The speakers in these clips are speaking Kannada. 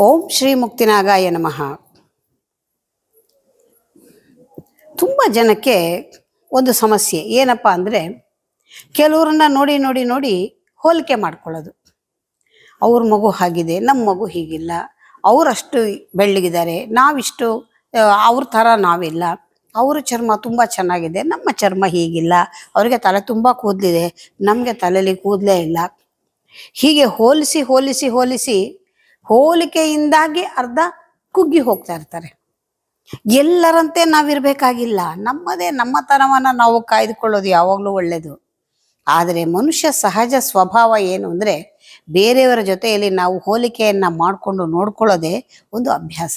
ಓಂ ಶ್ರೀ ಮುಕ್ತಿನಾಗಾಯ ನಮಃ ತುಂಬ ಜನಕ್ಕೆ ಒಂದು ಸಮಸ್ಯೆ ಏನಪ್ಪ ಅಂದರೆ ಕೆಲವ್ರನ್ನ ನೋಡಿ ನೋಡಿ ನೋಡಿ ಹೋಲಿಕೆ ಮಾಡ್ಕೊಳ್ಳೋದು ಅವ್ರ ಮಗು ಹಾಗಿದೆ ನಮ್ಮ ಮಗು ಹೀಗಿಲ್ಲ ಅವರಷ್ಟು ಬೆಳ್ಳಗಿದ್ದಾರೆ ನಾವಿಷ್ಟು ಆ, ಅವ್ರ ಥರ ನಾವಿಲ್ಲ ಅವ್ರ ಚರ್ಮ ತುಂಬ ಚೆನ್ನಾಗಿದೆ ನಮ್ಮ ಚರ್ಮ ಹೀಗಿಲ್ಲ ಅವರಿಗೆ ತಲೆ ತುಂಬ ಕೂದಲಿದೆ ನಮಗೆ ತಲೆಯಲ್ಲಿ ಕೂದಲೇ ಇಲ್ಲ ಹೀಗೆ ಹೋಲಿಸಿ ಹೋಲಿಸಿ ಹೋಲಿಸಿ ಹೋಲಿಕೆಯಿಂದಾಗಿ ಅರ್ಧ ಕುಗ್ಗಿ ಹೋಗ್ತಾ ಇರ್ತಾರೆ ಎಲ್ಲರಂತೆ ನಾವಿರ್ಬೇಕಾಗಿಲ್ಲ ನಮ್ಮದೇ ನಮ್ಮತನವನ್ನ ನಾವು ಕಾಯ್ದುಕೊಳ್ಳೋದು ಯಾವಾಗಲೂ ಒಳ್ಳೆಯದು ಆದರೆ ಮನುಷ್ಯ ಸಹಜ ಸ್ವಭಾವ ಏನು ಅಂದರೆ ಬೇರೆಯವರ ಜೊತೆಯಲ್ಲಿ ನಾವು ಹೋಲಿಕೆಯನ್ನ ಮಾಡಿಕೊಂಡು ನೋಡ್ಕೊಳ್ಳೋದೇ ಒಂದು ಅಭ್ಯಾಸ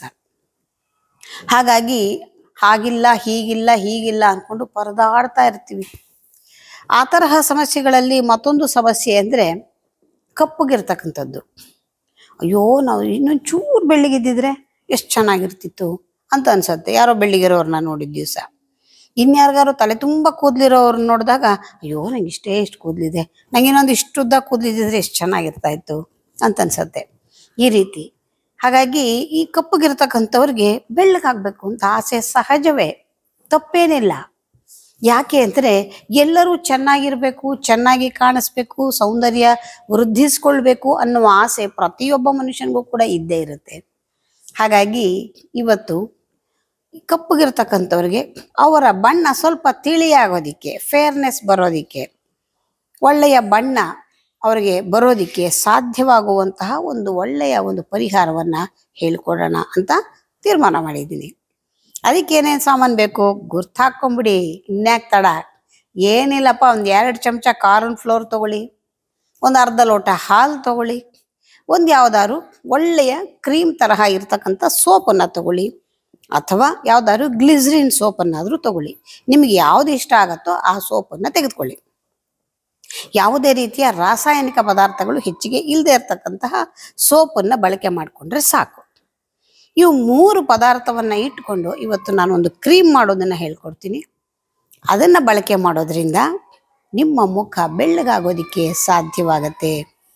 ಹಾಗಾಗಿ ಹಾಗಿಲ್ಲ ಹೀಗಿಲ್ಲ ಹೀಗಿಲ್ಲ ಅಂದ್ಕೊಂಡು ಪರದಾಡ್ತಾ ಇರ್ತೀವಿ ಆ ತರಹ ಸಮಸ್ಯೆಗಳಲ್ಲಿ ಮತ್ತೊಂದು ಸಮಸ್ಯೆ ಅಂದರೆ ಕಪ್ಪಗಿರ್ತಕ್ಕಂಥದ್ದು ಅಯ್ಯೋ ನಾವು ಇನ್ನೊಂದು ಚೂರು ಬೆಳ್ಳಿಗಿದ್ದಿದ್ರೆ ಎಷ್ಟು ಚೆನ್ನಾಗಿರ್ತಿತ್ತು ಅಂತ ಅನ್ಸತ್ತೆ ಯಾರೋ ಬೆಳ್ಳಿಗಿರೋರ್ನ ನೋಡಿದ ದಿವಸ ಇನ್ಯಾರಿಗಾರು ತಲೆ ತುಂಬ ಕೂದಲಿರೋರ್ನ ನೋಡಿದಾಗ ಅಯ್ಯೋ ನಂಗೆ ಇಷ್ಟೇ ಇಷ್ಟು ಕೂದಲಿದೆ ನಂಗೆ ಇನ್ನೊಂದು ಇಷ್ಟು ಉದ್ದ ಕೂದಲಿದ್ದಿದ್ರೆ ಎಷ್ಟು ಚೆನ್ನಾಗಿರ್ತಾ ಇತ್ತು ಅಂತ ಅನ್ಸತ್ತೆ ಈ ರೀತಿ ಹಾಗಾಗಿ ಈ ಕಪ್ಪಗಿರ್ತಕ್ಕಂಥವ್ರಿಗೆ ಬೆಳ್ಳಗಾಗಬೇಕು ಅಂತ ಆಸೆ ಸಹಜವೇ ತಪ್ಪೇನಿಲ್ಲ ಯಾಕೆ ಅಂದರೆ ಎಲ್ಲರೂ ಚೆನ್ನಾಗಿರ್ಬೇಕು ಚೆನ್ನಾಗಿ ಕಾಣಿಸ್ಬೇಕು ಸೌಂದರ್ಯ ವೃದ್ಧಿಸ್ಕೊಳ್ಬೇಕು ಅನ್ನುವ ಆಸೆ ಪ್ರತಿಯೊಬ್ಬ ಮನುಷ್ಯನಿಗೂ ಕೂಡ ಇದ್ದೇ ಇರುತ್ತೆ ಹಾಗಾಗಿ ಇವತ್ತು ಈ ಕಪ್ಪಗಿರ್ತಕ್ಕಂಥವ್ರಿಗೆ ಅವರ ಬಣ್ಣ ಸ್ವಲ್ಪ ತಿಳಿಯಾಗೋದಿಕ್ಕೆ ಫೇರ್ನೆಸ್ ಬರೋದಿಕ್ಕೆ ಒಳ್ಳೆಯ ಬಣ್ಣ ಅವರಿಗೆ ಬರೋದಿಕ್ಕೆ ಸಾಧ್ಯವಾಗುವಂತಹ ಒಂದು ಒಳ್ಳೆಯ ಒಂದು ಪರಿಹಾರವನ್ನ ಹೇಳ್ಕೊಡೋಣ ಅಂತ ತೀರ್ಮಾನ ಮಾಡಿದ್ದೀನಿ ಅದಕ್ಕೆ ಏನೇನು ಸಾಮಾನು ಬೇಕು ಗುರ್ತಾಕೊಂಬಿಡಿ ಇನ್ಯಾಕ್ ತಡ ಏನಿಲ್ಲಪ್ಪ ಒಂದು ಎರಡು ಚಮಚ ಕಾರ್ನ್ ಫ್ಲೋರ್ ತಗೊಳ್ಳಿ ಒಂದು ಅರ್ಧ ಲೋಟ ಹಾಲು ತಗೊಳ್ಳಿ ಒಂದು ಯಾವ್ದಾದ್ರು ಒಳ್ಳೆಯ ಕ್ರೀಮ್ ತರಹ ಇರ್ತಕ್ಕಂಥ ಸೋಪನ್ನು ತಗೊಳ್ಳಿ ಅಥವಾ ಯಾವ್ದಾದ್ರು ಗ್ಲಿಸ್ರಿನ್ ಸೋಪನ್ನಾದರೂ ತಗೊಳ್ಳಿ ನಿಮಗೆ ಯಾವ್ದು ಇಷ್ಟ ಆಗತ್ತೋ ಆ ಸೋಪನ್ನು ತೆಗೆದುಕೊಳ್ಳಿ ಯಾವುದೇ ರೀತಿಯ ರಾಸಾಯನಿಕ ಪದಾರ್ಥಗಳು ಹೆಚ್ಚಿಗೆ ಇಲ್ಲದೆ ಇರತಕ್ಕಂತಹ ಸೋಪನ್ನು ಬಳಕೆ ಮಾಡಿಕೊಂಡ್ರೆ ಸಾಕು ಇವು ಮೂರು ಪದಾರ್ಥವನ್ನ ಇಟ್ಕೊಂಡು ಇವತ್ತು ನಾನು ಒಂದು ಕ್ರೀಮ್ ಮಾಡೋದನ್ನ ಹೇಳ್ಕೊಡ್ತೀನಿ ಅದನ್ನ ಬಳಕೆ ಮಾಡೋದ್ರಿಂದ ನಿಮ್ಮ ಮುಖ ಬೆಳ್ಳಗಾಗೋದಿಕ್ಕೆ ಸಾಧ್ಯವಾಗತ್ತೆ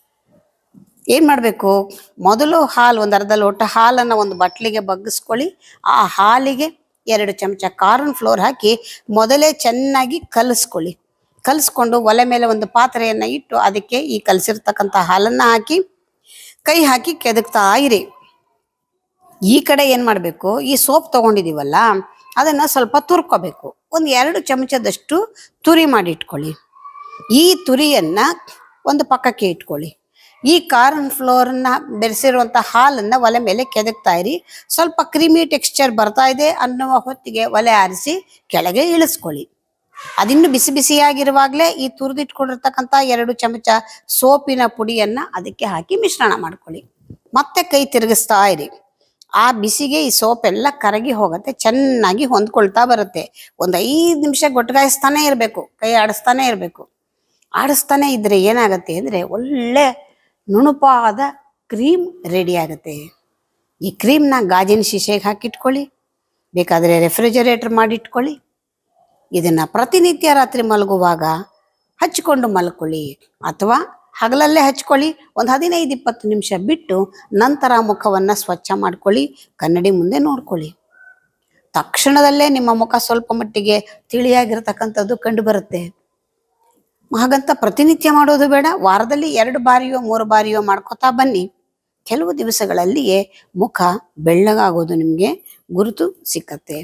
ಏನ್ ಮಾಡಬೇಕು ಮೊದಲು ಹಾಲು ಒಂದು ಅರ್ಧ ಲೋಟ ಹಾಲನ್ನು ಒಂದು ಬಟ್ಲಿಗೆ ಬಗ್ಗಿಸ್ಕೊಳ್ಳಿ ಆ ಹಾಲಿಗೆ ಎರಡು ಚಮಚ ಕಾರ್ನ್ ಫ್ಲೋರ್ ಹಾಕಿ ಮೊದಲೇ ಚೆನ್ನಾಗಿ ಕಲಿಸ್ಕೊಳ್ಳಿ ಕಲಿಸ್ಕೊಂಡು ಒಲೆ ಮೇಲೆ ಒಂದು ಪಾತ್ರೆಯನ್ನ ಇಟ್ಟು ಅದಕ್ಕೆ ಈ ಕಲಸಿರ್ತಕ್ಕಂಥ ಹಾಲನ್ನ ಹಾಕಿ ಕೈ ಹಾಕಿ ಕೆದಕ್ತಾ ಇರಿ ಈ ಕಡೆ ಏನ್ ಮಾಡಬೇಕು ಈ ಸೋಪ್ ತಗೊಂಡಿದೀವಲ್ಲ ಅದನ್ನ ಸ್ವಲ್ಪ ತುರ್ಕೋಬೇಕು ಒಂದು ಎರಡು ಚಮಚದಷ್ಟು ತುರಿ ಮಾಡಿ ಇಟ್ಕೊಳ್ಳಿ ಈ ತುರಿಯನ್ನ ಒಂದು ಪಕ್ಕಕ್ಕೆ ಇಟ್ಕೊಳ್ಳಿ ಈ ಕಾರ್ನ್ ಫ್ಲೋರ್ನ ಬೆರೆಸಿರುವಂಥ ಹಾಲನ್ನ ಒಲೆ ಮೇಲೆ ಕೆದಕ್ತಾ ಇರಿ ಸ್ವಲ್ಪ ಕ್ರೀಮಿ ಟೆಕ್ಸ್ಚರ್ ಬರ್ತಾ ಇದೆ ಅನ್ನುವ ಹೊತ್ತಿಗೆ ಒಲೆ ಆರಿಸಿ ಕೆಳಗೆ ಇಳಿಸ್ಕೊಳ್ಳಿ ಅದಿನ್ನು ಬಿಸಿ ಬಿಸಿಯಾಗಿರುವಾಗಲೇ ಈ ತುರಿದಿಟ್ಕೊಂಡಿರ್ತಕ್ಕಂಥ ಎರಡು ಚಮಚ ಸೋಪಿನ ಪುಡಿಯನ್ನ ಅದಕ್ಕೆ ಹಾಕಿ ಮಿಶ್ರಣ ಮಾಡ್ಕೊಳ್ಳಿ ಮತ್ತೆ ಕೈ ತಿರುಗಿಸ್ತಾ ಇರಿ ಆ ಬಿಸಿಗೆ ಈ ಸೋಪ್ ಎಲ್ಲ ಕರಗಿ ಹೋಗುತ್ತೆ ಚೆನ್ನಾಗಿ ಹೊಂದ್ಕೊಳ್ತಾ ಬರುತ್ತೆ ಒಂದು ಐದು ನಿಮಿಷ ಗೊಟ್ಟಗಾಯಿಸ್ತಾನೆ ಇರಬೇಕು ಕೈ ಆಡಿಸ್ತಾನೆ ಇರಬೇಕು ಆಡಿಸ್ತಾನೆ ಇದ್ರೆ ಏನಾಗತ್ತೆ ಅಂದ್ರೆ ಒಳ್ಳೆ ನುಣುಪಾದ ಕ್ರೀಮ್ ರೆಡಿ ಆಗುತ್ತೆ ಈ ಕ್ರೀಮ್ನ ಗಾಜಿನ ಶೀಶೆಗೆ ಹಾಕಿಟ್ಕೊಳ್ಳಿ ಬೇಕಾದರೆ ರೆಫ್ರಿಜರೇಟರ್ ಮಾಡಿಟ್ಕೊಳ್ಳಿ ಇದನ್ನ ಪ್ರತಿನಿತ್ಯ ರಾತ್ರಿ ಮಲಗುವಾಗ ಹಚ್ಕೊಂಡು ಮಲ್ಕೊಳ್ಳಿ ಅಥವಾ ಹಗಲಲ್ಲೇ ಹಚ್ಕೊಳ್ಳಿ ಒಂದು ಹದಿನೈದು ಇಪ್ಪತ್ತು ನಿಮಿಷ ಬಿಟ್ಟು ನಂತರ ಮುಖವನ್ನು ಸ್ವಚ್ಛ ಮಾಡ್ಕೊಳ್ಳಿ ಕನ್ನಡಿ ಮುಂದೆ ನೋಡ್ಕೊಳ್ಳಿ ತಕ್ಷಣದಲ್ಲೇ ನಿಮ್ಮ ಮುಖ ಸ್ವಲ್ಪ ಮಟ್ಟಿಗೆ ತಿಳಿಯಾಗಿರ್ತಕ್ಕಂಥದ್ದು ಕಂಡು ಬರುತ್ತೆ ಹಾಗಂತ ಪ್ರತಿನಿತ್ಯ ಮಾಡೋದು ಬೇಡ ವಾರದಲ್ಲಿ ಎರಡು ಬಾರಿಯೋ ಮೂರು ಬಾರಿಯೋ ಮಾಡ್ಕೋತಾ ಬನ್ನಿ ಕೆಲವು ದಿವಸಗಳಲ್ಲಿಯೇ ಮುಖ ಬೆಳ್ಳಗಾಗೋದು ನಿಮಗೆ ಗುರುತು ಸಿಕ್ಕತ್ತೆ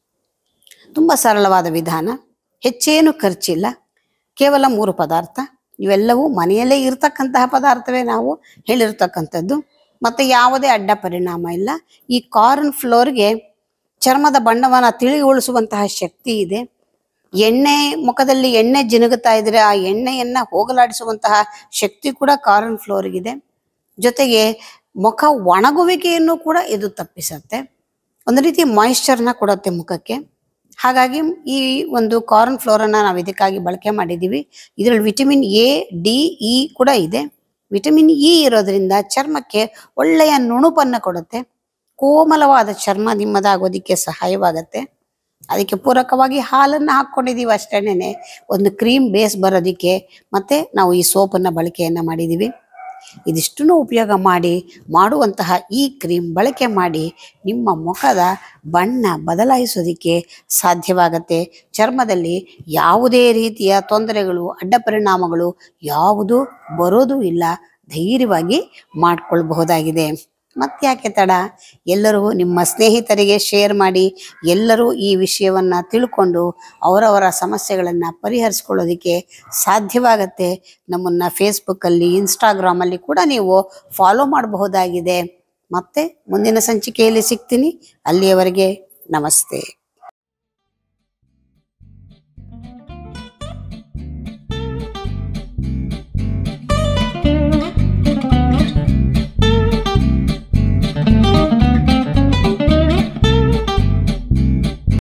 ತುಂಬ ಸರಳವಾದ ವಿಧಾನ ಹೆಚ್ಚೇನು ಖರ್ಚಿಲ್ಲ ಕೇವಲ ಮೂರು ಪದಾರ್ಥ ಇವೆಲ್ಲವೂ ಮನೆಯಲ್ಲೇ ಇರತಕ್ಕಂತಹ ಪದಾರ್ಥವೇ ನಾವು ಹೇಳಿರ್ತಕ್ಕಂಥದ್ದು ಮತ್ತು ಯಾವುದೇ ಅಡ್ಡ ಪರಿಣಾಮ ಇಲ್ಲ ಈ ಕಾರ್ನ್ ಫ್ಲೋರ್ಗೆ ಚರ್ಮದ ಬಣ್ಣವನ್ನು ತಿಳಿಗೊಳಿಸುವಂತಹ ಶಕ್ತಿ ಇದೆ ಎಣ್ಣೆ ಮುಖದಲ್ಲಿ ಎಣ್ಣೆ ಜಿನುಗುತ್ತಾ ಇದ್ರೆ ಆ ಎಣ್ಣೆಯನ್ನ ಹೋಗಲಾಡಿಸುವಂತಹ ಶಕ್ತಿ ಕೂಡ ಕಾರ್ನ್ ಫ್ಲೋರ್ಗಿದೆ ಜೊತೆಗೆ ಮುಖ ಒಣಗುವಿಕೆಯನ್ನು ಕೂಡ ಇದು ತಪ್ಪಿಸತ್ತೆ ಒಂದು ರೀತಿ ಮಾಯಿಶ್ಚರ್ನ ಕೊಡುತ್ತೆ ಮುಖಕ್ಕೆ ಹಾಗಾಗಿ ಈ ಒಂದು ಕಾರ್ನ್ ಫ್ಲೋರನ್ನ ನಾವು ಇದಕ್ಕಾಗಿ ಬಳಕೆ ಮಾಡಿದ್ದೀವಿ ಇದರಲ್ಲಿ ವಿಟಮಿನ್ ಎ ಡಿ ಇ ಕೂಡ ಇದೆ ವಿಟಮಿನ್ ಇ ಇರೋದ್ರಿಂದ ಚರ್ಮಕ್ಕೆ ಒಳ್ಳೆಯ ನುಣುಪನ್ನು ಕೊಡುತ್ತೆ ಕೋಮಲವಾದ ಚರ್ಮ ನಿಮ್ಮದಾಗೋದಿಕ್ಕೆ ಸಹಾಯವಾಗತ್ತೆ ಅದಕ್ಕೆ ಪೂರಕವಾಗಿ ಹಾಲನ್ನು ಹಾಕ್ಕೊಂಡಿದ್ದೀವಿ ಅಷ್ಟೇನೆ ಒಂದು ಕ್ರೀಮ್ ಬೇಸ್ ಬರೋದಿಕ್ಕೆ ಮತ್ತೆ ನಾವು ಈ ಸೋಪನ್ನು ಬಳಕೆಯನ್ನು ಮಾಡಿದ್ದೀವಿ ಇದಿಷ್ಟನ್ನು ಉಪಯೋಗ ಮಾಡಿ ಮಾಡುವಂತಹ ಈ ಕ್ರೀಮ್ ಬಳಕೆ ಮಾಡಿ ನಿಮ್ಮ ಮುಖದ ಬಣ್ಣ ಬದಲಾಯಿಸೋದಕ್ಕೆ ಸಾಧ್ಯವಾಗತ್ತೆ ಚರ್ಮದಲ್ಲಿ ಯಾವುದೇ ರೀತಿಯ ತೊಂದರೆಗಳು ಅಡ್ಡ ಪರಿಣಾಮಗಳು ಯಾವುದೂ ಬರೋದೂ ಇಲ್ಲ ಧೈರ್ಯವಾಗಿ ಮಾಡಿಕೊಳ್ಬಹುದಾಗಿದೆ ಮತ್ತ್ಯಾಕೆ ತಡ ಎಲ್ಲರೂ ನಿಮ್ಮ ಸ್ನೇಹಿತರಿಗೆ ಶೇರ್ ಮಾಡಿ ಎಲ್ಲರೂ ಈ ವಿಷಯವನ್ನು ತಿಳ್ಕೊಂಡು ಅವರವರ ಸಮಸ್ಯೆಗಳನ್ನು ಪರಿಹರಿಸ್ಕೊಳ್ಳೋದಕ್ಕೆ ಸಾಧ್ಯವಾಗತ್ತೆ ನಮ್ಮನ್ನು ಫೇಸ್ಬುಕ್ಕಲ್ಲಿ ಇನ್ಸ್ಟಾಗ್ರಾಮಲ್ಲಿ ಕೂಡ ನೀವು ಫಾಲೋ ಮಾಡಬಹುದಾಗಿದೆ ಮತ್ತೆ ಮುಂದಿನ ಸಂಚಿಕೆಯಲ್ಲಿ ಸಿಗ್ತೀನಿ ಅಲ್ಲಿಯವರೆಗೆ ನಮಸ್ತೆ